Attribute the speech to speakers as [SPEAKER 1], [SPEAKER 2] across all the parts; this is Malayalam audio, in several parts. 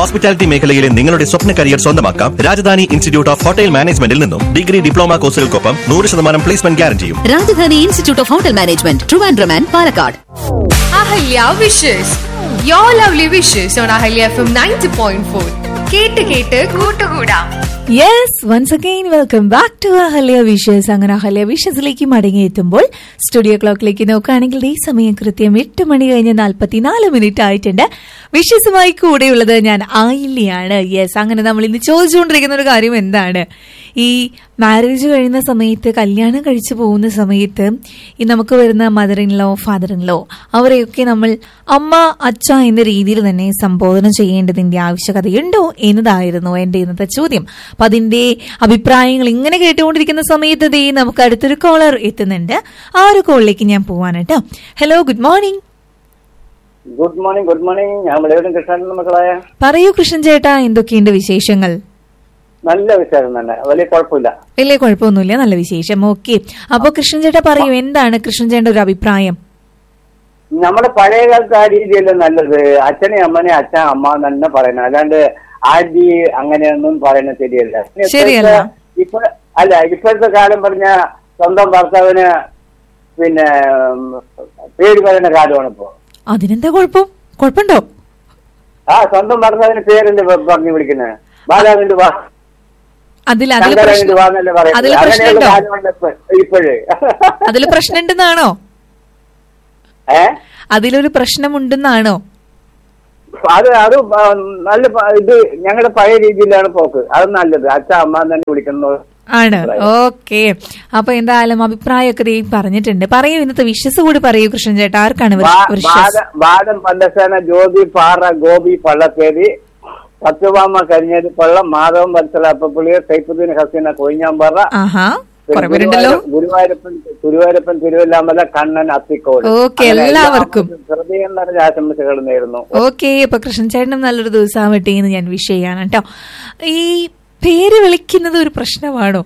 [SPEAKER 1] ഹോസ്പിറ്റാലിറ്റി മേഖലയിലെ നിങ്ങളുടെ സ്വപ്ന കരിയർ സ്വന്തമാക്കാം രാജധാനി ഇൻസ്റ്റിറ്റ്യൂട്ട് ഓഫ് ഹോട്ടൽ മാനേജ്മെന്റിൽ നിന്നും ഡിഗ്രി ഡിപ്ലോമ കോഴ്സുകൾക്കൊപ്പം നൂറ് ശതമാനം പ്ലേസ്മെന്റ് ഗ്യാരണ്ടിയും
[SPEAKER 2] Rajadhani institute of hotel management Trivandrum and Palakkad
[SPEAKER 3] Ahalya wishes your lovely wishes on Ahalya F M ninety point four കേട്ട് കേട്ട് കൂട്ടുകൂടാം
[SPEAKER 4] yes once again welcome back to Ahalya wishes അങ്ങനെ അഹല്യ വിഷസിലേക്ക് മടങ്ങിയെത്തുമ്പോൾ സ്റ്റുഡിയോ ക്ലോക്കിലേക്ക് നോക്കുകയാണെങ്കിൽ ഈ സമയം കൃത്യം എട്ട് മണി കഴിഞ്ഞ് നാൽപ്പത്തിനാല് മിനിറ്റ് ആയിട്ടുണ്ട് വിഷസുമായി കൂടെയുള്ളത് ഞാൻ ആയില്യാണ് യെസ് അങ്ങനെ നമ്മൾ ഇന്ന് ചോദിച്ചുകൊണ്ടിരിക്കുന്ന ഒരു കാര്യം എന്താണ് ഈ മാരേജ് കഴിയുന്ന സമയത്ത് കല്യാണം കഴിച്ചു പോകുന്ന സമയത്ത് ഈ നമുക്ക് വരുന്ന mother in law father in law അവരെയൊക്കെ നമ്മൾ അമ്മ അച്ഛ എന്ന രീതിയിൽ തന്നെ സംബോധന ചെയ്യേണ്ടതിന്റെ ആവശ്യകതയുണ്ടോ എന്നതായിരുന്നു എന്റെ ഇന്നത്തെ ചോദ്യം അപ്പൊ അതിന്റെ അഭിപ്രായങ്ങൾ ഇങ്ങനെ കേട്ടുകൊണ്ടിരിക്കുന്ന സമയത്ത് ദേ നമുക്ക് അടുത്തൊരു കോളർ എത്തുന്നുണ്ട് ആ ഒരു കോളിലേക്ക് ഞാൻ പോവാണ് കേട്ടോ hello good morning
[SPEAKER 5] good morning good morning ഞാൻ വിളയൂരും കൃഷ്ണൻ മക്കളായ
[SPEAKER 4] പറയൂ കൃഷ്ണൻ ചേട്ടാ എന്തൊക്കെയുണ്ട് വിശേഷങ്ങൾ
[SPEAKER 5] നല്ല വിശേഷം തന്നെ വലിയ കുഴപ്പമില്ല
[SPEAKER 4] വലിയ കുഴപ്പമൊന്നുമില്ല നല്ല വിശേഷം ഓക്കെ അപ്പൊ കൃഷ്ണൻ ചേട്ടാ പറയൂ എന്താണ് കൃഷ്ണൻ ചേട്ടന്റെ ഒരു അഭിപ്രായം
[SPEAKER 5] നമ്മുടെ പഴയ കാലത്ത് ആ രീതിയല്ലേ നല്ലത് അച്ഛനെ അമ്മനെ അച്ഛൻ അമ്മ എന്ന് തന്നെ പറയണം അല്ലാണ്ട് ആന്റി അങ്ങനെയൊന്നും പറയുന്നത് ശരിയല്ല പിന്നെ
[SPEAKER 4] ശരിയല്ല.
[SPEAKER 5] ഇപ്പോഴത്തെ- ഇപ്പൊ അല്ല ഇപ്പോഴത്തെ കാലം പറഞ്ഞ സ്വന്തം ഭർത്താവിന് പിന്നെ ഉം, പേര് പറയുന്ന കാലമാണ് ഇപ്പോ
[SPEAKER 4] അതിനെന്താ കുഴപ്പം കുഴപ്പമുണ്ടോ
[SPEAKER 5] ആ സ്വന്തം ഭർത്താവിന് പേരല്ലേ പ- പറഞ്ഞു വിളിക്കുന്നത് ബാലാവിന്റെ വാ
[SPEAKER 4] അതിൽ അതിൽ
[SPEAKER 5] ശങ്കരവിന്റെ
[SPEAKER 4] പ്രശ്നം
[SPEAKER 5] വാന്നല്ലേ പറയുന്നത്
[SPEAKER 4] അതിൽ
[SPEAKER 5] അങ്ങനെയുള്ള
[SPEAKER 4] പ്രശ്നമുണ്ടോ
[SPEAKER 5] കാലമാണ് ഇപ്പൊ ഇപ്പോഴേ
[SPEAKER 4] അതിൽ പ്രശ്നമുണ്ടെന്നാണോ
[SPEAKER 5] ഏ
[SPEAKER 4] അതിലൊരു പ്രശ്നമുണ്ടെന്നാണോ
[SPEAKER 5] അത് അത് പ- നല്ല പ- ഇത് ഞങ്ങളുടെ പഴയ രീതിയിലാണ് പോക്ക് അത് നല്ലത് അച്ഛ അമ്മ എന്ന് തന്നെ വിളിക്കുന്നത്
[SPEAKER 4] ആണ് ഓക്കെ അപ്പൊ എന്തായാലും അഭിപ്രായമൊക്കെ ദേ പറഞ്ഞിട്ടുണ്ട് പറയൂ ഇന്നത്തെ വിശ്വസ് കൂടി പറയൂ കൃഷ്ണൻ ചേട്ടാ ആർക്കാണ്
[SPEAKER 5] ബാ-
[SPEAKER 4] വിശ്വസ്
[SPEAKER 5] ബാദ- ബാദം പല്ലസേന ജ്യോതി പാറ ഗോപി പള്ളത്തേരി സത്യഭാമ കരിഞ്ഞേരി പള്ളം മാധവൻ വത്സല അപ്പപ്പുള്ളിയ സൈഫുദ്ദീൻ ഹസീന കൊയിഞ്ഞാമ്പാറ
[SPEAKER 4] ആഹാ കുറെ പേരുണ്ടല്ലോ
[SPEAKER 5] ഗുരുവായൂരപ്പൻ ഗുരുവായൂരപ്പൻ തിരുവല്ലാമല കണ്ണൻ അത്തിക്കോട്
[SPEAKER 4] ഓക്കേ,
[SPEAKER 5] അങ്ങനെ
[SPEAKER 4] എല്ലാവർക്കും.
[SPEAKER 5] ഹൃദയം നിറഞ്ഞ ആശംസകൾ നേരുന്നു
[SPEAKER 4] ഓക്കെ അപ്പൊ കൃഷ്ണൻ ചേട്ടനും നല്ലൊരു ദിവസമാവട്ടെ എന്ന് ഞാൻ വിഷ് ചെയ്യാണ് കേട്ടോ ഈ പേര് വിളിക്കുന്നത് ഒരു പ്രശ്നമാണോ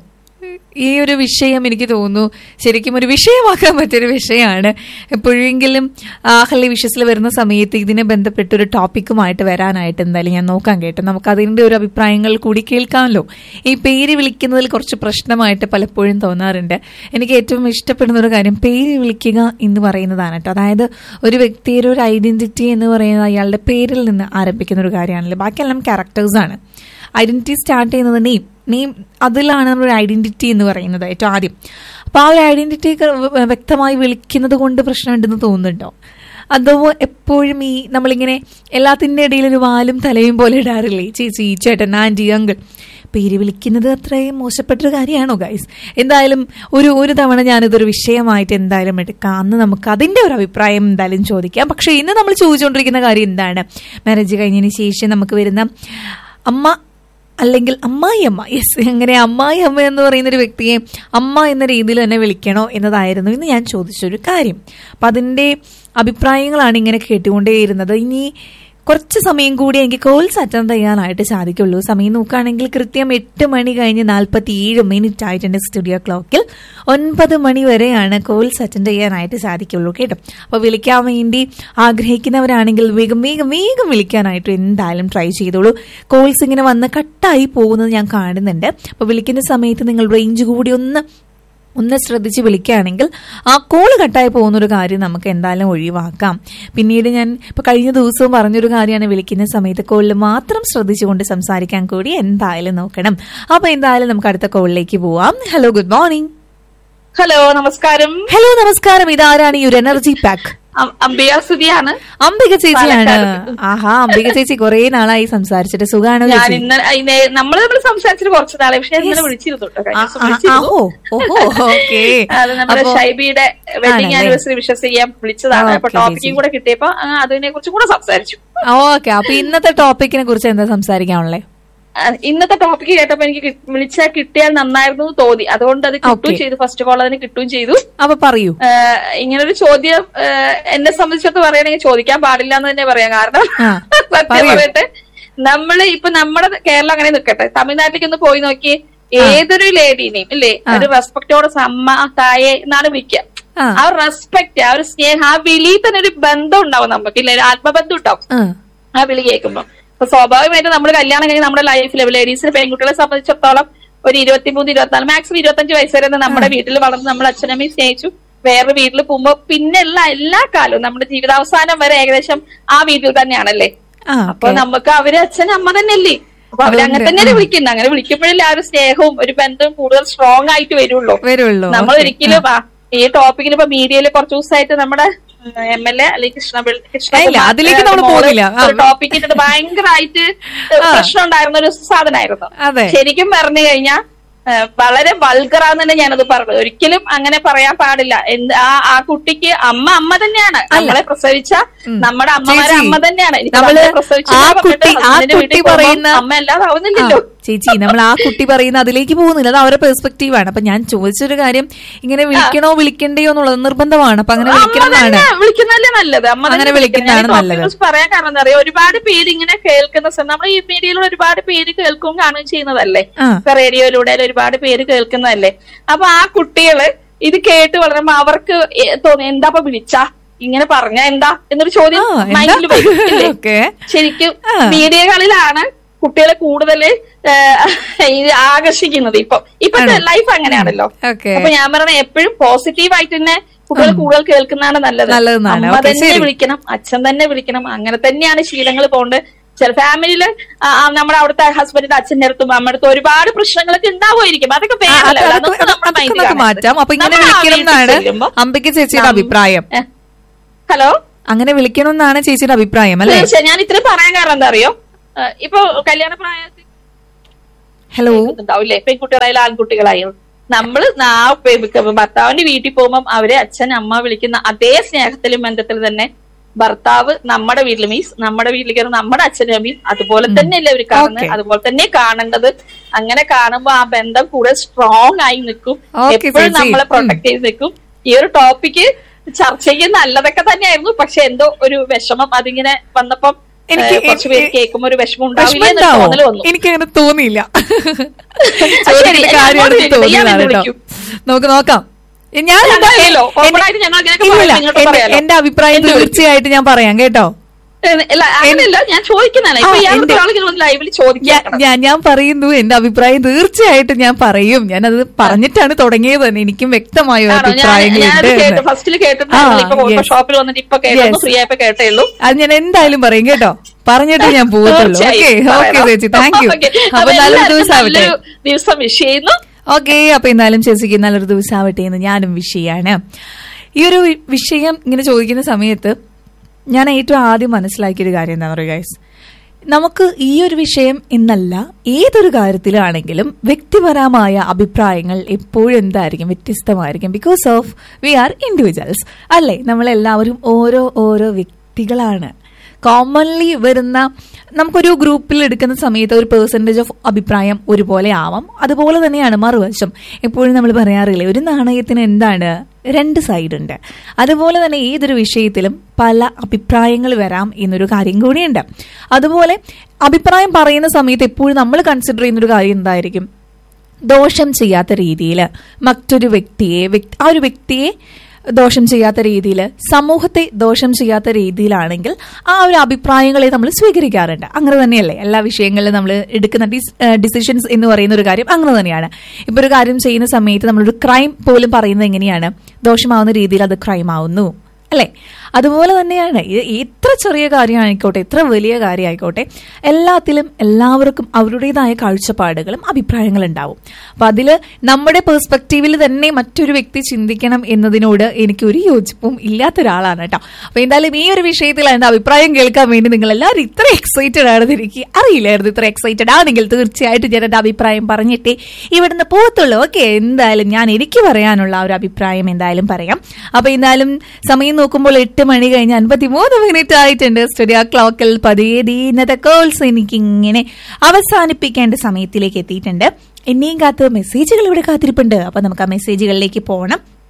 [SPEAKER 4] ഈ ഒരു വിഷയം എനിക്ക് തോന്നുന്നു ശരിക്കും ഒരു വിഷയമാക്കാൻ പറ്റിയൊരു വിഷയമാണ് എപ്പോഴെങ്കിലും ആഹ്ലി വിഷയത്തിൽ വരുന്ന സമയത്ത് ഇതിനെ ബന്ധപ്പെട്ട ഒരു ടോപ്പിക്കുമായിട്ട് വരാനായിട്ട് എന്തായാലും ഞാൻ നോക്കാൻ കേട്ടോ നമുക്ക് അതിന്റെ ഒരു അഭിപ്രായങ്ങൾ കൂടി കേൾക്കാമല്ലോ ഈ പേര് വിളിക്കുന്നതിൽ കുറച്ച് പ്രശ്നമായിട്ട് പലപ്പോഴും തോന്നാറുണ്ട് എനിക്ക് ഏറ്റവും ഇഷ്ടപ്പെടുന്ന ഒരു കാര്യം പേര് വിളിക്കുക എന്ന് പറയുന്നതാണ് കേട്ടോ അതായത് ഒരു വ്യക്തിയുടെ ഒരു ഐഡന്റിറ്റി എന്ന് പറയുന്നത് അയാളുടെ പേരിൽ നിന്ന് ആരംഭിക്കുന്ന ഒരു കാര്യമാണല്ലോ ബാക്കിയെല്ലാം ക്യാരക്ടേഴ്സാണ് ഐഡന്റിറ്റി സ്റ്റാർട്ട് ചെയ്യുന്നത് നെയിം നെയിം അതിലാണ് നമ്മുടെ ഐഡന്റിറ്റി എന്ന് പറയുന്നത് ഏറ്റവും ആദ്യം അപ്പോൾ ആ ഒരു ഐഡന്റിറ്റി വ്യക്തമായി വിളിക്കുന്നത് കൊണ്ട് പ്രശ്നമുണ്ടെന്ന് തോന്നുന്നുണ്ടോ അതോ എപ്പോഴും ഈ നമ്മളിങ്ങനെ എല്ലാത്തിൻ്റെ ഇടയിൽ ഒരു വാലും തലയും പോലെ ഇടാറില്ലേ ചേച്ചി ചേട്ടൻ ആൻറ്റി അങ്കിൾ പേര് വിളിക്കുന്നത് അത്രയും മോശപ്പെട്ടൊരു കാര്യമാണോ ഗൈസ് എന്തായാലും ഒരു ഒരു തവണ ഞാനിതൊരു വിഷയമായിട്ട് എന്തായാലും എടുക്കാം അന്ന് നമുക്ക് അതിന്റെ ഒരു അഭിപ്രായം എന്തായാലും ചോദിക്കാം പക്ഷേ ഇന്ന് നമ്മൾ ചോദിച്ചുകൊണ്ടിരിക്കുന്ന കാര്യം എന്താണ് മാരേജ് കഴിഞ്ഞതിന് ശേഷം നമുക്ക് വരുന്ന അമ്മ അല്ലെങ്കിൽ അമ്മായി അമ്മ യെസ് എങ്ങനെ അമ്മായി അമ്മ എന്ന് പറയുന്ന ഒരു വ്യക്തിയെ അമ്മ എന്ന രീതിയിൽ തന്നെ വിളിക്കണോ എന്നതായിരുന്നു ഇന്ന് ഞാൻ ചോദിച്ചൊരു കാര്യം അപ്പം അതിൻ്റെ അഭിപ്രായങ്ങളാണ് ഇങ്ങനെ കേട്ടുകൊണ്ടേയിരുന്നത് ഇനി കുറച്ച് സമയം കൂടി എനിക്ക് കോൾസ് അറ്റൻഡ് ചെയ്യാനായിട്ട് സാധിക്കുള്ളൂ സമയം നോക്കുകയാണെങ്കിൽ കൃത്യം എട്ട് മണി കഴിഞ്ഞ് നാൽപ്പത്തി ഏഴ് മിനിറ്റ് ആയിട്ടുണ്ട് സ്റ്റുഡിയോ ക്ലോക്കിൽ ഒൻപത് മണി വരെയാണ് കോൾസ് അറ്റൻഡ് ചെയ്യാനായിട്ട് സാധിക്കുള്ളൂ കേട്ടോ അപ്പോൾ വിളിക്കാൻ വേണ്ടി ആഗ്രഹിക്കുന്നവരാണെങ്കിൽ വേഗം വേഗം വേഗം വിളിക്കാനായിട്ട് എന്തായാലും ട്രൈ ചെയ്തോളൂ കോൾസ് ഇങ്ങനെ വന്ന് കട്ടായി പോകുന്നത് ഞാൻ കാണുന്നുണ്ട് അപ്പോൾ വിളിക്കുന്ന സമയത്ത് നിങ്ങൾ റേഞ്ച് കൂടി ഒന്ന് ഒന്ന് ശ്രദ്ധിച്ച് വിളിക്കുകയാണെങ്കിൽ ആ കോള് കട്ടായി പോകുന്ന ഒരു കാര്യം നമുക്ക് എന്തായാലും ഒഴിവാക്കാം പിന്നീട് ഞാൻ ഇപ്പൊ കഴിഞ്ഞ ദിവസവും പറഞ്ഞൊരു കാര്യമാണ് വിളിക്കുന്ന സമയത്ത് കോളിൽ മാത്രം ശ്രദ്ധിച്ചുകൊണ്ട് സംസാരിക്കാൻ കൂടി എന്തായാലും നോക്കണം അപ്പൊ എന്തായാലും നമുക്ക് അടുത്ത കോളിലേക്ക് പോവാം ഹലോ ഗുഡ് മോർണിംഗ്
[SPEAKER 6] ഹലോ നമസ്കാരം
[SPEAKER 4] ഹലോ നമസ്കാരം ഇതാരാണ് ഈ ഒരു എനർജി പാക്ക്
[SPEAKER 6] അം- അംബിക സുധിയാണ്
[SPEAKER 4] അംബിക ചേച്ചിയാണ്
[SPEAKER 6] പാലക്കാട്.
[SPEAKER 4] ആഹാ അംബിക ചേച്ചി കുറെ നാളായി സംസാരിച്ചിട്ട് സുഖാണോ
[SPEAKER 6] ഞാൻ
[SPEAKER 4] ചേച്ചി
[SPEAKER 6] ഇന്ന് നമ്മൾ തമ്മിൽ സംസാരിച്ചിട്ട് കുറച്ച് നാളെ പക്ഷെ ഞാൻ ഇന്നലെ വിളിച്ചിരുന്നു കേട്ടോ കഴിഞ്ഞ
[SPEAKER 4] ആ,
[SPEAKER 6] ദിവസം
[SPEAKER 4] ആ,
[SPEAKER 6] വിളിച്ചിരുന്നു.
[SPEAKER 4] ആഹോ ഓഹോ ഓക്കെ
[SPEAKER 6] അത് നമ്മുടെ ഷൈബിയുടെ വെഡിങ്
[SPEAKER 4] ആണല്ലേ?
[SPEAKER 6] ആനിവേഴ്സറി വിഷസ് ചെയ്യാൻ വിളിച്ചതാണ് അപ്പൊ
[SPEAKER 4] ഓക്കേ,
[SPEAKER 6] ടോപ്പിക്കും
[SPEAKER 4] ചേച്ചി.
[SPEAKER 6] കൂടെ കിട്ടിയപ്പോ ആ, അതിനെ കുറിച്ചും കൂടെ സംസാരിച്ചു
[SPEAKER 4] ഓക്കെ അപ്പൊ ഇന്നത്തെ ടോപ്പിക്കിനെ കുറിച്ച് എന്താ സംസാരിക്കാനുള്ളേ
[SPEAKER 6] ആ, ഇന്നത്തെ ടോപ്പിക്ക് കേട്ടപ്പോ എനിക്ക് കി- വിളിച്ചാൽ കിട്ടിയാൽ നന്നായിരുന്നു എന്ന് തോന്നി അതുകൊണ്ട് അത് കിട്ടുകയും
[SPEAKER 4] ഓക്കേ.
[SPEAKER 6] ചെയ്തു ഫസ്റ്റ് കോൾ അതിന് കിട്ടുകയും ചെയ്തു
[SPEAKER 4] അപ്പൊ പറയൂ
[SPEAKER 6] ആ, ഇങ്ങനൊരു ചോദ്യം ആ, എന്നെ സംബന്ധിച്ചിടത്ത് പറയുകയാണെങ്കിൽ ചോദിക്കാൻ പാടില്ല എന്ന് തന്നെ പറയാം കാരണം
[SPEAKER 4] ആ,
[SPEAKER 6] സത്യം
[SPEAKER 4] പറയൂ.
[SPEAKER 6] പറയട്ടെ നമ്മള് ഇപ്പൊ നമ്മുടെ കേരളം അങ്ങനെ നിൽക്കട്ടെ തമിഴ്നാട്ടിലേക്ക് ഒന്ന് പോയി നോക്കി ഏതൊരു ലേഡീനെയും ഇല്ലേ ഒരു റെസ്പെക്ടോടെ അമ്മ തായെ എന്നാണ് വിളിക്കുക
[SPEAKER 4] ആ.
[SPEAKER 6] ആ ഒരു റെസ്പെക്ട് ആ ഒരു സ്നേഹം ആ വിളിയിൽ തന്നെ ഒരു ബന്ധം ഉണ്ടാവും നമുക്ക് ഇല്ലേ ഒരു ആത്മബന്ധം ഉണ്ടാവും
[SPEAKER 4] ആ,
[SPEAKER 6] ആ വിളി കേൾക്കുമ്പോ അപ്പൊ സ്വാഭാവികമായിട്ട് നമ്മൾ കല്യാണം കഴിഞ്ഞ് നമ്മുടെ ലൈഫിൽ ലേഡീസിന് പെൺകുട്ടികളെ സംബന്ധിച്ചിടത്തോളം ഒരു ഇരുപത്തിമൂന്ന് ഇരുപത്തിനാല് മാക്സിമം ഇരുപത്തഞ്ച് വയസ്സ് വരെ നമ്മുടെ വീട്ടിൽ വളർന്ന് നമ്മുടെ അച്ഛനമ്മയും സ്നേഹിച്ചു വേറെ വീട്ടിൽ പോകുമ്പോ പിന്നെയുള്ള എല്ലാ കാലവും നമ്മുടെ ജീവിതാവസാനം വരെ ഏകദേശം ആ വീട്ടിൽ തന്നെയാണല്ലേ
[SPEAKER 4] ആ
[SPEAKER 6] അപ്പൊ
[SPEAKER 4] ഓക്കെ
[SPEAKER 6] നമുക്ക് അവര് അച്ഛൻ അമ്മ തന്നെയല്ലേ അപ്പൊ അവര് അങ്ങനെ തന്നെയാണ് വിളിക്കുന്നത് അങ്ങനെ വിളിക്കുമ്പോഴല്ലേ ആ ഒരു സ്നേഹവും ഒരു ബന്ധവും കൂടുതൽ സ്ട്രോങ് ആയിട്ട് വരുള്ളൂ
[SPEAKER 4] വരുള്ളൂ
[SPEAKER 6] നമ്മൾ
[SPEAKER 4] ഓക്കെ.
[SPEAKER 6] ഒരിക്കലും ആ, ഈ ടോപ്പിക്കിൽ ഇപ്പൊ മീഡിയയിൽ കുറച്ച് ദിവസമായിട്ട് നമ്മുടെ എം എൽ എ അല്ലെങ്കിൽ കൃഷ്ണ കൃഷ്ണ
[SPEAKER 4] ഇല്ല, അതിലേക്ക് നമ്മള് പോകുന്നില്ല. ആ.
[SPEAKER 6] ടോപ്പിക് ഇട്ടിട്ട് ഭയങ്കരമായിട്ട് പ്രശ്നം ഉണ്ടായിരുന്ന ഒരു സാധനമായിരുന്നു
[SPEAKER 4] അതെ.
[SPEAKER 6] ശരിക്കും പറഞ്ഞു കഴിഞ്ഞാൽ വളരെ വൾഗറാന്ന് തന്നെ ഞാനത് പറഞ്ഞത് ഒരിക്കലും അങ്ങനെ പറയാൻ പാടില്ല എന്ത് ആ ആ കുട്ടിക്ക് അമ്മ അമ്മ തന്നെയാണ് നമ്മളെ പ്രസവിച്ച നമ്മുടെ അമ്മമാരെ
[SPEAKER 4] ചേച്ചി,
[SPEAKER 6] അമ്മ തന്നെയാണ് എനിക്ക്
[SPEAKER 4] നമ്മള്
[SPEAKER 6] നമ്മളെ പ്രസവിച്ച
[SPEAKER 4] ആ
[SPEAKER 6] പറഞ്ഞിട്ട്
[SPEAKER 4] കുട്ടി- ആ
[SPEAKER 6] husband ന്റെ
[SPEAKER 4] കുട്ടി
[SPEAKER 6] വീട്ടിൽ പോകുമ്പോ
[SPEAKER 4] പറയുന്ന-
[SPEAKER 6] അമ്മ അല്ലാതെ
[SPEAKER 4] ആ,
[SPEAKER 6] ആവുന്നില്ലല്ലോ
[SPEAKER 4] ചേച്ചി നമ്മൾ ആ കുട്ടി പറയുന്ന അതിലേക്ക് പോകുന്നില്ല അത് അവരുടെ പെർസ്പെക്റ്റീവ് ആണ് അപ്പൊ ഞാൻ ചോദിച്ചൊരു കാര്യം ഇങ്ങനെ വിളിക്കണോ വിളിക്കണ്ടയോ എന്നുള്ളത് നിർബന്ധമാണ് അപ്പൊ അങ്ങനെ
[SPEAKER 6] അമ്മ
[SPEAKER 4] വിളിക്കണമെന്നാണ്
[SPEAKER 6] തന്നെ വിളിക്കുന്നതല്ലേ നല്ലത് അമ്മ തന്നെ
[SPEAKER 4] അങ്ങനെ വിളിക്കുന്നതാണ്
[SPEAKER 6] വിളിക്കുന്നത്. ഞാൻ
[SPEAKER 4] നല്ലത്.
[SPEAKER 6] confidence പറയാൻ കാരണം എന്താ പറയാ ഒരുപാട് പേര് ഇങ്ങനെ കേൾക്കുന്ന സമയം നമ്മൾ ഈ മീഡിയയിലൂടെ ഒരുപാട് പേര് കേൾക്കുകയും കാണുകയും ചെയ്യുന്നതല്ലേ
[SPEAKER 4] ആ.
[SPEAKER 6] ഇപ്പൊ റേഡിയോയിലൂടെ ഒരുപാട് പേര് കേൾക്കുന്നതല്ലേ അപ്പൊ ആ കുട്ടികള് ഇത് കേട്ട് വളരുമ്പോ അവർക്ക് എ- തോന്നി എന്താ ഇപ്പൊ വിളിച്ച ഇങ്ങനെ പറഞ്ഞ എന്താ എന്നൊരു ചോദ്യം
[SPEAKER 4] ആ, എന്താ?
[SPEAKER 6] മൈൻഡിൽ വരും ഇല്ലേ?
[SPEAKER 4] ഓക്കേ.
[SPEAKER 6] ശരിക്കും
[SPEAKER 4] ആ.
[SPEAKER 6] മീഡിയകളിലാണ് കുട്ടികളെ കൂടുതൽ ഇത് ആകർഷിക്കുന്നത് ഇപ്പൊ ഇപ്പത്തെ
[SPEAKER 4] ആണോ?
[SPEAKER 6] ലൈഫ് അങ്ങനെയാണല്ലോ
[SPEAKER 4] ഓക്കേ.
[SPEAKER 6] അപ്പൊ ഞാൻ പറഞ്ഞ എപ്പോഴും പോസിറ്റീവ് ആയിട്ട് തന്നെ കുട്ടികൾ കൂടുതൽ കേൾക്കുന്നതാണ് നല്ലത്
[SPEAKER 4] നല്ലതെന്നാണ്.
[SPEAKER 6] അമ്മ
[SPEAKER 4] ഓക്കേ,
[SPEAKER 6] തന്നെ
[SPEAKER 4] ശരി.
[SPEAKER 6] വിളിക്കണം അച്ഛൻ തന്നെ വിളിക്കണം അങ്ങനെ തന്നെയാണ് ശീലങ്ങൾ പോകേണ്ടത് ചില ഫാമിലിയില് നമ്മുടെ അവിടുത്തെ ഹസ്ബൻഡിന്റെ അച്ഛന്റെ അടുത്തും അമ്മയുടെ അടുത്തും ഒരുപാട് പ്രശ്നങ്ങളൊക്കെ ഉണ്ടാവുമായിരിക്കും അതൊക്കെ
[SPEAKER 4] ആ,
[SPEAKER 6] വേറെ
[SPEAKER 4] അത്
[SPEAKER 6] level.
[SPEAKER 4] അത്
[SPEAKER 6] അതൊന്നും
[SPEAKER 4] അത്
[SPEAKER 6] നമ്മുടെ
[SPEAKER 4] അതൊക്കെ
[SPEAKER 6] mind
[SPEAKER 4] നമുക്ക്
[SPEAKER 6] കാണരുത്.
[SPEAKER 4] മാറ്റാം അപ്പൊ ഇങ്ങനെ
[SPEAKER 6] നമ്മൾ ആ
[SPEAKER 4] വിളിക്കണം
[SPEAKER 6] വീട്ടിൽ
[SPEAKER 4] എന്നാണ്
[SPEAKER 6] ചെല്ലുമ്പോ
[SPEAKER 4] അമ്പയ്ക്ക് ചേച്ചിയുടെ
[SPEAKER 6] നം-
[SPEAKER 4] അഭിപ്രായം
[SPEAKER 6] ഏ. ഹലോ
[SPEAKER 4] അങ്ങനെ വിളിക്കണം എന്നാണ് ചേച്ചിയുടെ അഭിപ്രായം അല്ലേ
[SPEAKER 6] തീർച്ചയായും ഞാൻ ഇത്രയും പറയാൻ കാരണം എന്താ അറിയോ ഏ, ഇപ്പൊ കല്യാണ പ്രായത്തിൽ
[SPEAKER 4] ഹലോ
[SPEAKER 6] ഉണ്ടാവില്ലേ പെൺകുട്ടികളായാലും ആൺകുട്ടികളായാലും നമ്മള് ആ പെ- ഭർത്താവിന്റെ വീട്ടിൽ പോകുമ്പോൾ അവരെ അച്ഛൻ അമ്മ വിളിക്കുന്ന അതേ സ്നേഹത്തിലും ബന്ധത്തിലും തന്നെ ഭർത്താവ് നമ്മുടെ വീട്ടിൽ മീൻസ് നമ്മുടെ വീട്ടിലേക്ക് വരുന്ന നമ്മുടെ അച്ഛനും അമ്മയും അതുപോലെ തന്നെയല്ലേ അവർ കാണുന്നത്
[SPEAKER 4] Okay.
[SPEAKER 6] അതുപോലെ തന്നെ കാണേണ്ടത് അങ്ങനെ കാണുമ്പോ ആ ബന്ധം കൂടുതൽ സ്ട്രോങ് ആയി നിൽക്കും
[SPEAKER 4] Okay,
[SPEAKER 6] എപ്പോഴും
[SPEAKER 4] ചേച്ചി.
[SPEAKER 6] നമ്മളെ പ്രൊട്ടക്ട് ചെയ്ത് നിൽക്കും ഈ ഒരു ടോപ്പിക്ക് ചർച്ചയ്ക്ക് നല്ലതൊക്കെ തന്നെയായിരുന്നു പക്ഷെ എന്തോ ഒരു വിഷമം അതിങ്ങനെ വന്നപ്പം
[SPEAKER 4] എനിക്ക്
[SPEAKER 6] ഏഹ്, കുറച്ച് പേര്
[SPEAKER 4] എനിക്ക്
[SPEAKER 6] കേൾക്കുമ്പോ ഒരു വിഷമം ഉണ്ടാവില്ല
[SPEAKER 4] വിഷമം
[SPEAKER 6] എന്നൊരു തോന്നൽ
[SPEAKER 4] ഉണ്ടാവോ
[SPEAKER 6] വന്നു
[SPEAKER 4] എനിക്കങ്ങനെ തോന്നിയില്ല
[SPEAKER 6] ശരി,
[SPEAKER 4] ചോദിക്കുന്ന
[SPEAKER 6] ഞാൻ
[SPEAKER 4] കാര്യം
[SPEAKER 6] അങ്ങോട്ട്
[SPEAKER 4] എനിക്ക് തോന്നിയതാണ്
[SPEAKER 6] ഇയാളെ
[SPEAKER 4] കേട്ടോ
[SPEAKER 6] വിളിക്കൂ.
[SPEAKER 4] നമുക്ക് നോക്കാം ഞാൻ
[SPEAKER 6] ഞാൻ
[SPEAKER 4] എന്തായാലും
[SPEAKER 6] അറിയാലോ,
[SPEAKER 4] എന്റെ-
[SPEAKER 6] open ആയിട്ട് ഞങ്ങൾ അങ്ങനെയൊക്കെ
[SPEAKER 4] ഇല്ലില്ല,
[SPEAKER 6] പറയാം, നിങ്ങൾക്ക്
[SPEAKER 4] എന്റെ-
[SPEAKER 6] പറയാലോ.
[SPEAKER 4] എന്റെ അഭിപ്രായം
[SPEAKER 6] എന്ത് വിളിക്കും?
[SPEAKER 4] തീർച്ചയായിട്ടും ഞാൻ പറയാം കേട്ടോ
[SPEAKER 6] ഏഹ്, അല്ല അങ്ങനെയല്ല ഞാൻ ചോദിക്കുന്നതാണ് ഇപ്പൊ
[SPEAKER 4] ആ,
[SPEAKER 6] ഇയാളുടെ
[SPEAKER 4] എന്റെ-
[SPEAKER 6] ആളിങ്ങനെ വന്ന് ലൈവിൽ
[SPEAKER 4] ഞാൻ
[SPEAKER 6] ചോദിക്കാൻ
[SPEAKER 4] ഞാൻ ഞാൻ പറയുന്നു എന്റെ അഭിപ്രായം തീർച്ചയായിട്ടും ഞാൻ പറയും ഞാനത് പറഞ്ഞിട്ടാണ് തുടങ്ങിയത് തന്നെ എനിക്കും വ്യക്തമായ ഒരു
[SPEAKER 6] ആണോ ഞാൻ
[SPEAKER 4] അഭിപ്രായങ്ങളുണ്ട്
[SPEAKER 6] ഞാനത് കേട്ടു
[SPEAKER 4] എന്ന്.
[SPEAKER 6] ഫസ്റ്റിൽ
[SPEAKER 4] ആ,
[SPEAKER 6] കേട്ടിട്ടുണ്ടായിരുന്നു ഇപ്പൊ
[SPEAKER 4] yes.
[SPEAKER 6] ഷോപ്പിൽ വന്നിട്ട് ഇപ്പൊ കേട്ടു
[SPEAKER 4] Yes.
[SPEAKER 6] ഫ്രീ ആയപ്പോ കേട്ടേ ഉള്ളൂ
[SPEAKER 4] അത് ഞാൻ എന്തായാലും പറയും കേട്ടോ പറഞ്ഞിട്ട് ഞാൻ പോകത്തുള്ളൂ ഓക്കെ
[SPEAKER 6] തീർച്ചയായും
[SPEAKER 4] ഓക്കെ
[SPEAKER 6] പറയണം.
[SPEAKER 4] ചേച്ചി താങ്ക് യു
[SPEAKER 6] Okay.
[SPEAKER 4] അപ്പൊ
[SPEAKER 6] അപ്പൊ
[SPEAKER 4] നല്ലൊരു
[SPEAKER 6] എല്ലാവർക്കും
[SPEAKER 4] ദിവസം ആവട്ടെ
[SPEAKER 6] നല്ലൊരു ദിവസം വിഷ് ചെയ്യുന്നു
[SPEAKER 4] ഓക്കെ അപ്പൊ എന്നാലും ചേച്ചിക്ക് നല്ലൊരു ദിവസം ആവട്ടെ എന്ന് ഞാനും വിഷയാണ് ഈ ഒരു വി- വിഷയം ഇങ്ങനെ ചോദിക്കുന്ന സമയത്ത് ഞാൻ ഏറ്റവും ആദ്യം മനസ്സിലാക്കിയൊരു കാര്യം എന്താ പറയുക ഗൈസ് നമുക്ക് ഈ ഒരു വിഷയം എന്നല്ല ഏതൊരു കാര്യത്തിലാണെങ്കിലും വ്യക്തിപരമായ അഭിപ്രായങ്ങൾ എപ്പോഴും എന്തായിരിക്കും വ്യത്യസ്തമായിരിക്കും because of we are individuals അല്ലേ നമ്മളെല്ലാവരും ഓരോ ഓരോ വ്യക്തികളാണ് കോമൺലി വരുന്ന നമുക്കൊരു ഗ്രൂപ്പിൽ എടുക്കുന്ന സമയത്ത് ഒരു പേഴ്സൻറ്റേജ് ഓഫ് അഭിപ്രായം ഒരുപോലെ ആവാം അതുപോലെ തന്നെയാണ് മറുവശം എപ്പോഴും നമ്മൾ പറയാറില്ലേ ഒരു നാണയത്തിന് എന്താണ് രണ്ട് സൈഡ് ഉണ്ട് അതുപോലെ തന്നെ ഏതൊരു വിഷയത്തിലും പല അഭിപ്രായങ്ങൾ വരാം എന്നൊരു കാര്യം കൂടിയുണ്ട് അതുപോലെ അഭിപ്രായം പറയുന്ന സമയത്ത് എപ്പോഴും നമ്മൾ കൺസിഡർ ചെയ്യുന്ന ഒരു കാര്യം എന്തായിരിക്കും ദോഷം ചെയ്യാത്ത രീതിയിൽ മറ്റൊരു വ്യക്തിയെ വ്യക്തി ആ ഒരു വ്യക്തിയെ ദോഷം ചെയ്യാത്ത രീതിയിൽ സമൂഹത്തെ ദോഷം ചെയ്യാത്ത രീതിയിലാണെങ്കിൽ ആ ഒരു അഭിപ്രായങ്ങളെ നമ്മൾ സ്വീകരിക്കാറുണ്ട് അങ്ങനെ തന്നെയല്ലേ എല്ലാ വിഷയങ്ങളിലും നമ്മൾ എടുക്കുന്ന ഡിസിഷൻസ് എന്ന് പറയുന്ന ഒരു കാര്യം അങ്ങനെ തന്നെയാണ് ഇപ്പൊ ഒരു കാര്യം ചെയ്യുന്ന സമയത്ത് നമ്മളൊരു ക്രൈം പോലും പറയുന്നത് എങ്ങനെയാണ് ദോഷമാവുന്ന രീതിയിൽ അത് ക്രൈം ആവുന്നു അല്ലെ അതുപോലെ തന്നെയാണ് ഇത് എത്ര ചെറിയ കാര്യമായിക്കോട്ടെ എത്ര വലിയ കാര്യമായിക്കോട്ടെ എല്ലാത്തിലും എല്ലാവർക്കും അവരുടേതായ കാഴ്ചപ്പാടുകളും അഭിപ്രായങ്ങളും ഉണ്ടാവും അപ്പൊ അതിൽ നമ്മുടെ പേഴ്സ്പെക്റ്റീവിൽ തന്നെ മറ്റൊരു വ്യക്തി ചിന്തിക്കണം എന്നതിനോട് എനിക്കൊരു യോജിപ്പും ഇല്ലാത്ത ഒരാളാണ് കേട്ടോ അപ്പൊ എന്തായാലും ഈ ഒരു വിഷയത്തിൽ എന്റെ അഭിപ്രായം കേൾക്കാൻ വേണ്ടി നിങ്ങൾ എല്ലാവരും ഇത്ര എക്സൈറ്റഡ് ആണെന്ന് എനിക്ക് അറിയില്ലായിരുന്നു ഇത്ര എക്സൈറ്റഡ് ആണെങ്കിൽ തീർച്ചയായിട്ടും ഞാൻ എന്റെ അഭിപ്രായം പറഞ്ഞിട്ടേ ഇവിടുന്ന് പോകത്തുള്ളൂ ഓക്കെ എന്തായാലും ഞാൻ എനിക്ക് പറയാനുള്ള ആ ഒരു അഭിപ്രായം എന്തായാലും പറയാം അപ്പൊ എന്തായാലും സമയം നോക്കുമ്പോൾ എട്ട് മണി കഴിഞ്ഞ് അൻപത്തി മൂന്ന് മിനിറ്റ് ആയിട്ടുണ്ട് സ്റ്റുഡിയോ ക്ലോക്കിൽ പതിയെ ദേ ഇന്നത്തെ കോൾസ് എനിക്ക് ഇങ്ങനെ അവസാനിപ്പിക്കേണ്ട സമയത്തിലേക്ക് എത്തിയിട്ടുണ്ട് എന്നെയും കാത്ത് മെസ്സേജുകൾ ഇവിടെ കാത്തിരിപ്പുണ്ട് അപ്പൊ നമുക്ക് ആ മെസ്സേജുകളിലേക്ക് പോകണം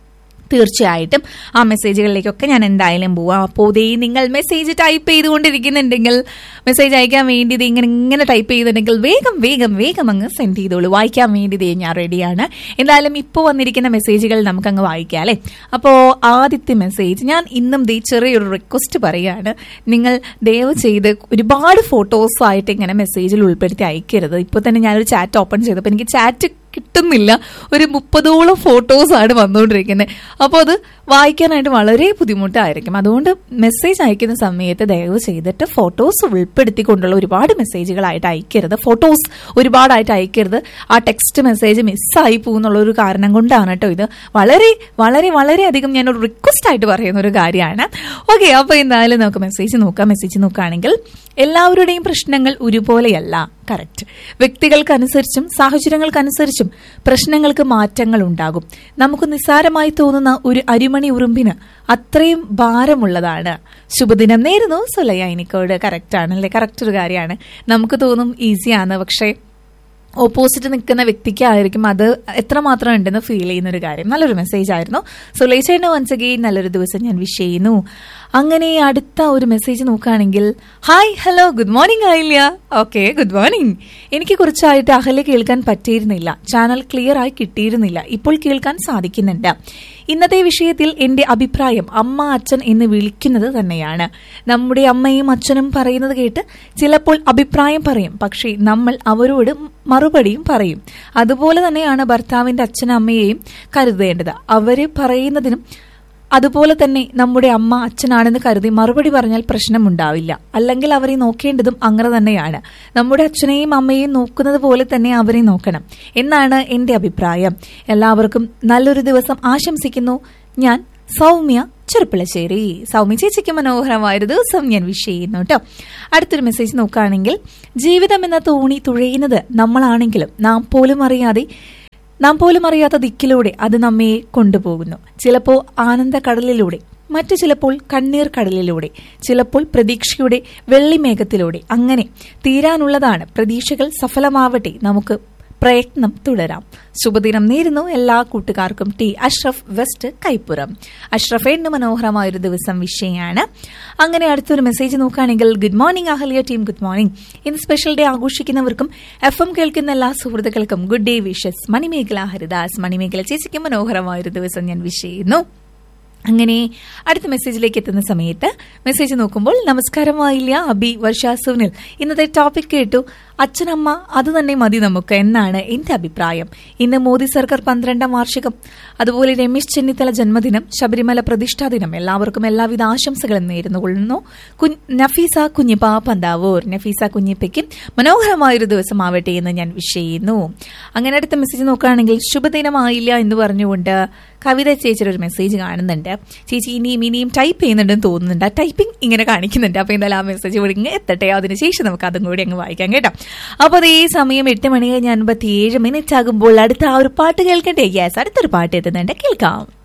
[SPEAKER 4] തീർച്ചയായിട്ടും ആ മെസ്സേജുകളിലേക്കൊക്കെ ഞാൻ എന്തായാലും പോവാം അപ്പോൾ ദേ നിങ്ങൾ മെസ്സേജ് ടൈപ്പ് ചെയ്തുകൊണ്ടിരിക്കുന്നുണ്ടെങ്കിൽ മെസ്സേജ് അയക്കാൻ വേണ്ടി ദേ ഇങ്ങനെ ഇങ്ങനെ ടൈപ്പ് ചെയ്തിട്ടുണ്ടെങ്കിൽ വേഗം വേഗം വേഗം അങ്ങ് സെൻഡ് ചെയ്തോളൂ വായിക്കാൻ വേണ്ടി ദേ ഞാൻ റെഡിയാണ് എന്തായാലും ഇപ്പോൾ വന്നിരിക്കുന്ന മെസ്സേജുകൾ നമുക്കങ്ങ് വായിക്കാം അല്ലേ അപ്പോൾ ആദ്യത്തെ മെസ്സേജ് ഞാൻ ഇന്നും ദേ ചെറിയൊരു റിക്വസ്റ്റ് പറയുകയാണ് നിങ്ങൾ ദയവ് ചെയ്ത് ഒരുപാട് ഫോട്ടോസായിട്ട് ഇങ്ങനെ മെസ്സേജിൽ ഉൾപ്പെടുത്തി അയക്കരുത് ഇപ്പോൾ തന്നെ ഞാനൊരു ചാറ്റ് ഓപ്പൺ ചെയ്തപ്പോൾ എനിക്ക് ചാറ്റ് കിട്ടുന്നില്ല ഒരു മുപ്പതോളം ഫോട്ടോസ് ആണ് വന്നുകൊണ്ടിരിക്കുന്നത് അപ്പോൾ അത് വായിക്കാനായിട്ട് വളരെ ബുദ്ധിമുട്ടായിരിക്കും അതുകൊണ്ട് മെസ്സേജ് അയക്കുന്ന സമയത്ത് ദയവ് ചെയ്തിട്ട് ഫോട്ടോസ് ഉൾപ്പെടുത്തിക്കൊണ്ടുള്ള ഒരുപാട് മെസ്സേജുകളായിട്ട് അയക്കരുത് ഫോട്ടോസ് ഒരുപാടായിട്ട് അയക്കരുത് ആ ടെക്സ്റ്റ് മെസ്സേജ് മിസ്സായി പോകുന്നുള്ള ഒരു കാരണം കൊണ്ടാണ് കേട്ടോ ഇത് വളരെ വളരെ വളരെ അധികം ഞാനൊരു റിക്വസ്റ്റ് ആയിട്ട് പറയുന്ന ഒരു കാര്യമാണ് ഓക്കെ അപ്പോൾ എന്തായാലും നമുക്ക് മെസ്സേജ് നോക്കാം മെസ്സേജ് നോക്കുകയാണെങ്കിൽ എല്ലാവരുടെയും പ്രശ്നങ്ങൾ ഒരുപോലെയല്ല കറക്റ്റ് വ്യക്തികൾക്കനുസരിച്ചും സാഹചര്യങ്ങൾക്കനുസരിച്ചും പ്രശ്നങ്ങൾക്ക് മാറ്റങ്ങൾ ഉണ്ടാകും നമുക്ക് നിസ്സാരമായി തോന്നുന്ന ഒരു അരിമണി ഉറുമ്പിന് അത്രയും ഭാരമുള്ളതാണ് ശുഭദിനം നേരുന്നു സുലയാനിക്കോട് കറക്റ്റ് ആണല്ലേ കറക്റ്റ് ഒരു കാര്യമാണ് നമുക്ക് തോന്നും ഈസിയാണ് പക്ഷേ ഓപ്പോസിറ്റ് നിൽക്കുന്ന വ്യക്തിക്കായിരിക്കും അത് എത്രമാത്രം ഉണ്ടെന്ന് ഫീൽ ചെയ്യുന്ന ഒരു കാര്യം നല്ലൊരു മെസ്സേജ് ആയിരുന്നു സോ ലേച്ചേട്ടന് വൺസ് അഗെയിൻ നല്ലൊരു ദിവസം ഞാൻ വിഷ് ചെയ്യുന്നു അങ്ങനെ അടുത്ത ഒരു മെസ്സേജ് നോക്കുകയാണെങ്കിൽ ഹായ് ഹലോ ഗുഡ് മോർണിംഗ് ആയില്ല ഓക്കെ ഗുഡ് മോർണിംഗ് എനിക്ക് കുറച്ചായിട്ട് അഹല്യ കേൾക്കാൻ പറ്റിയിരുന്നില്ല ചാനൽ ക്ലിയർ ആയി കിട്ടിയിരുന്നില്ല ഇപ്പോൾ കേൾക്കാൻ സാധിക്കുന്നുണ്ട് ഇന്നത്തെ വിഷയത്തിൽ എന്റെ അഭിപ്രായം അമ്മ അച്ഛൻ എന്ന് വിളിക്കുന്നത് തന്നെയാണ് നമ്മുടെ അമ്മയും അച്ഛനും പറയുന്നത് കേട്ട് ചിലപ്പോൾ അഭിപ്രായം പറയും പക്ഷേ നമ്മൾ അവരോട് മറുപടിയും പറയും അതുപോലെ തന്നെയാണ് ഭർത്താവിന്റെ അച്ഛനും അമ്മയെയും കരുതേണ്ടത് അവര് പറയുന്നതിനും അതുപോലെ തന്നെ നമ്മുടെ അമ്മ അച്ഛനാണെന്ന് കരുതി മറുപടി പറഞ്ഞാൽ പ്രശ്നമുണ്ടാവില്ല അല്ലെങ്കിൽ അവരെ നോക്കേണ്ടതും അങ്ങനെ തന്നെയാണ് നമ്മുടെ അച്ഛനെയും അമ്മയെയും നോക്കുന്നത് പോലെ തന്നെ അവരെ നോക്കണം എന്നാണ് എന്റെ അഭിപ്രായം എല്ലാവർക്കും നല്ലൊരു ദിവസം ആശംസിക്കുന്നു ഞാൻ സൗമ്യ ചെറുപ്പിളശ്ശേരി സൗമ്യ ചേച്ചിക്ക് മനോഹരമായൊരു ദിവസം ഞാൻ വിഷ് ചെയ്യുന്നു കേട്ടോ അടുത്തൊരു മെസ്സേജ് നോക്കുകയാണെങ്കിൽ ജീവിതം എന്ന തോണി തുഴയുന്നത് നമ്മളാണെങ്കിലും നാം പോലും അറിയാതെ നാം പോലും അറിയാത്ത ദിക്കിലൂടെ അത് നമ്മെ കൊണ്ടുപോകുന്നു ചിലപ്പോൾ ആനന്ദക്കടലിലൂടെ മറ്റു ചിലപ്പോൾ കണ്ണീർ കടലിലൂടെ ചിലപ്പോൾ പ്രതീക്ഷയുടെ വെള്ളിമേഘത്തിലൂടെ അങ്ങനെ തീരാനുള്ളതാണ് പ്രതീക്ഷകൾ സഫലമാവട്ടെ നമുക്ക് പ്രയത്നം തുടരാം ശുഭദിനം നേരുന്നു എല്ലാ കൂട്ടുകാർക്കും ടി അഷ്റഫ് വെസ്റ്റ് കൈപ്പുറം അഷ്റഫ് എന്ന് മനോഹരമായൊരു ദിവസം വിഷയമാണ് അങ്ങനെ അടുത്തൊരു മെസ്സേജ് നോക്കുകയാണെങ്കിൽ good morning Ahalya team good morning ഇന്ന് സ്പെഷ്യൽ ഡേ ആഘോഷിക്കുന്നവർക്കും എഫ് എം കേൾക്കുന്ന എല്ലാ സുഹൃത്തുക്കൾക്കും good day wishes Manimekhala Haridas Manimekhala ചേച്ചിക്ക് മനോഹരമായൊരു ദിവസം ഞാൻ വിഷ് ചെയ്യുന്നു അങ്ങനെ അടുത്ത മെസ്സേജിലേക്ക് എത്തുന്ന സമയത്ത് മെസ്സേജ് നോക്കുമ്പോൾ നമസ്കാരമായില്ല അബി വർഷ സുനിൽ ഇന്നത്തെ ടോപ്പിക് കേട്ടു അച്ഛനമ്മ അത് തന്നെ മതി നമുക്ക് എന്നാണ് എന്റെ അഭിപ്രായം ഇന്ന് മോദി സർക്കാർ പന്ത്രണ്ടാം വാർഷികം അതുപോലെ രമേശ് ചെന്നിത്തല ജന്മദിനം ശബരിമല പ്രതിഷ്ഠാ ദിനം എല്ലാവർക്കും എല്ലാവിധ ആശംസകളും നേരുന്നുകൊള്ളുന്നു കുഞ്ഞ്- നഫീസ കുഞ്ഞിപ്പ പന്താവൂർ നഫീസ കുഞ്ഞിപ്പയ്ക്കും മനോഹരമായൊരു ദിവസമാവട്ടെ എന്ന് ഞാൻ വിഷ് ചെയ്യുന്നു അങ്ങനെ അടുത്ത മെസ്സേജ് നോക്കുകയാണെങ്കിൽ ശുഭദിനമായില്ല എന്ന് പറഞ്ഞുകൊണ്ട് കവിത ചേച്ചിയുടെ ഒരു മെസ്സേജ് കാണുന്നുണ്ട് ചേച്ചി ഇനിയും ഇനിയും ടൈപ്പ് ചെയ്യുന്നുണ്ടെന്ന് തോന്നുന്നുണ്ട് ആ ടൈപ്പിംഗ് ഇങ്ങനെ കാണിക്കുന്നുണ്ട് അപ്പൊ എന്തായാലും ആ മെസ്സേജ് ഇവിടെ ഇങ്ങ് എത്തട്ടെ അതിനുശേഷം നമുക്ക് അതും കൂടി അങ്ങ് വായിക്കാം കേട്ടോ അപ്പൊ അതേ സമയം എട്ട് മണി കഴിഞ്ഞ് അൻപത്തിയേഴ് മിനിറ്റ് ആകുമ്പോൾ അടുത്ത ആ ഒരു പാട്ട് കേൾക്കട്ടെ യെസ് അടുത്തൊരു പാട്ട് എത്തുന്നുണ്ട് കേൾക്കാം